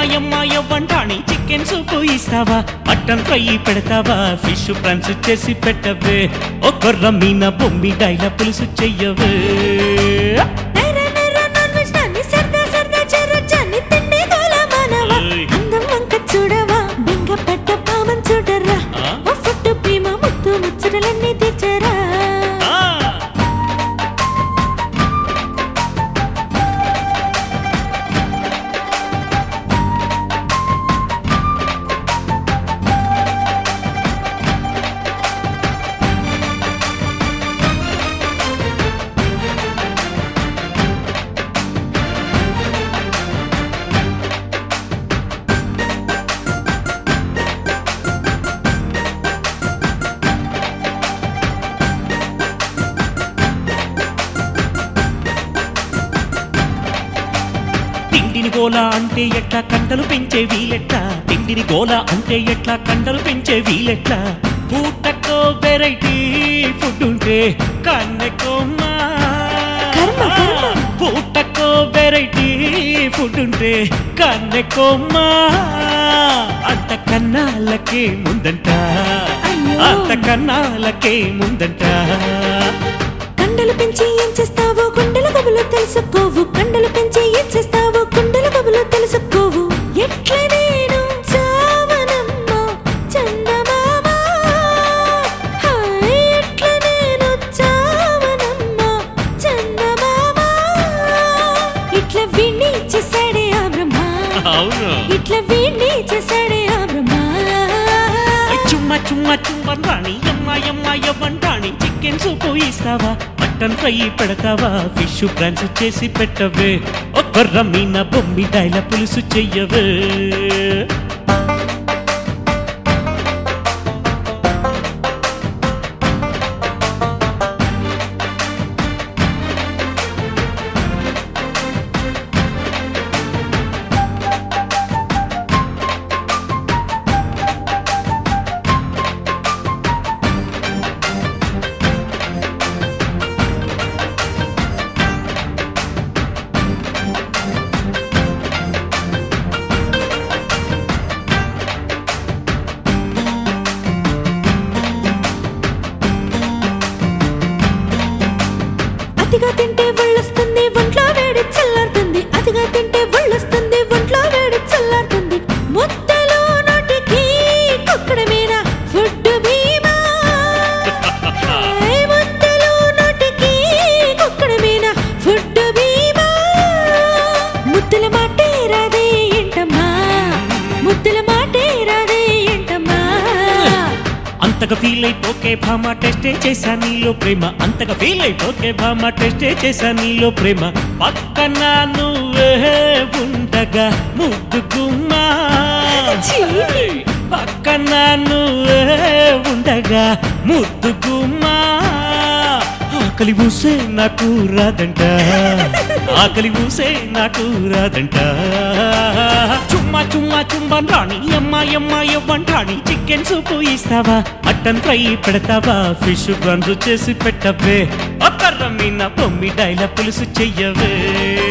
ఎమ్మాయమ్మాయ వంటాణి chicken soup ఇస్తావా mutton fry పెడతావా fish ఫ్రాన్స్ చేసి పెట్టవే ఒక రమ్మీన బొమ్మి డైల పులుసు చెయ్యవే నైరా నైరా నాన్ వెజ్ నాన్ని సరదా సరదా చెరొచ్చాన్ని తిండి గోల మానవా ఓయ్. అందం వంక చూడవా బెంగ పట్ట పామం చూడరా ఆ? ఓ ఫుట్టు ప్రేమ ముత్తు ముచ్చటలన్నీ తీర్చరా ఆ! తిండిని గోల అంటే ఎట్లా కండలు పెంచే వీలెట్లా తిండిని గోల అంటే ఎట్లా కండలు పెంచే వీలెట్లా పూటకో వెరైటీ ఫుడ్ ఉంటే కన్నెకోమ్మా కర్మ, కర్మ. పూటకో వెరైటీ ఫుడ్ ఉంటే కన్నెకోమ్మా అంత కన్నాలకే ముందంట అయ్యో. అంత కన్నాలకే ముందంట కండలు పెంచి ఏం చేస్తావో కుండల గబులు తెలుసుకోవు కండలు పెంచి ఏం చేస్తావో కుండల గబులు తెలుసుకోవు ఎట్ల నేను చావనమ్మా చందమామ హాయ్, ఎట్ల నేను చావనమ్మా చందమామ ఇట్ల వీణ్ణి చేశాడే ఆ బ్రహ్మ అవును ఇట్ల వీణ్ణి చేశాడే ఆ బ్రహ్మ చుమ్మ చుమ్మ చుమ్మ రాణి ఎమ్మ ఎమ్మ ఎవ్వంటాణి చికెన్ సూపు ఇస్తావా మటన్ ఫ్రై పెడతావా ఫిష్ ఫ్రాన్స్ చేసి పెట్టవే ఒక్క రమ్మీన బొమ్మి డైల పులుసు చెయ్యవే అతిగా తింటే ఒళ్ళొస్తుంది ఒంట్లో వేడి చల్లారుతుంది అతిగా తింటే ఒళ్ళొస్తుంది ఒంట్లో వేడి చల్లారుతుంది ముద్దలో నోటికి కుక్కడమేనా ఫుడ్ భీమా హాయ్, ముద్దలో నోటికి కుక్కడమేనా ఫుడ్ భీమా ముద్దల మాటే రాదే ఏంటమ్మా ముద్దల మాటే రాదే ఏంటమ్మా అంతగా ఫీల్ అయిపోకే భామ టెస్టే చేశా నీలో ప్రేమ అంతగా ఫీల్ అయిపోకే భామ టెస్టే చేశా నీలో ప్రేమ పక్కన నువ్వే ఉండగా ముద్దుకుమ్మా చీపి. పక్కన నువ్వే ఉండగా ముద్దుకుమ్మా ఆకలి ఊసే నాకు రాదంట ఆకలి ఊసే నాకు రాదంట చుమ్మా చుమ్మా చుంబన్ రాణి ఎమ్మ ఎమ్మ ఎవ్వంటాణి చికెన్ సూపు ఇస్తావా మటన్ ఫ్రై పెడతావా ఫిష్ బ్రాన్స్ చేసి పెట్టవే ఒక్క రమ్మీన పొమ్మి డైల పులుసు చెయ్యవే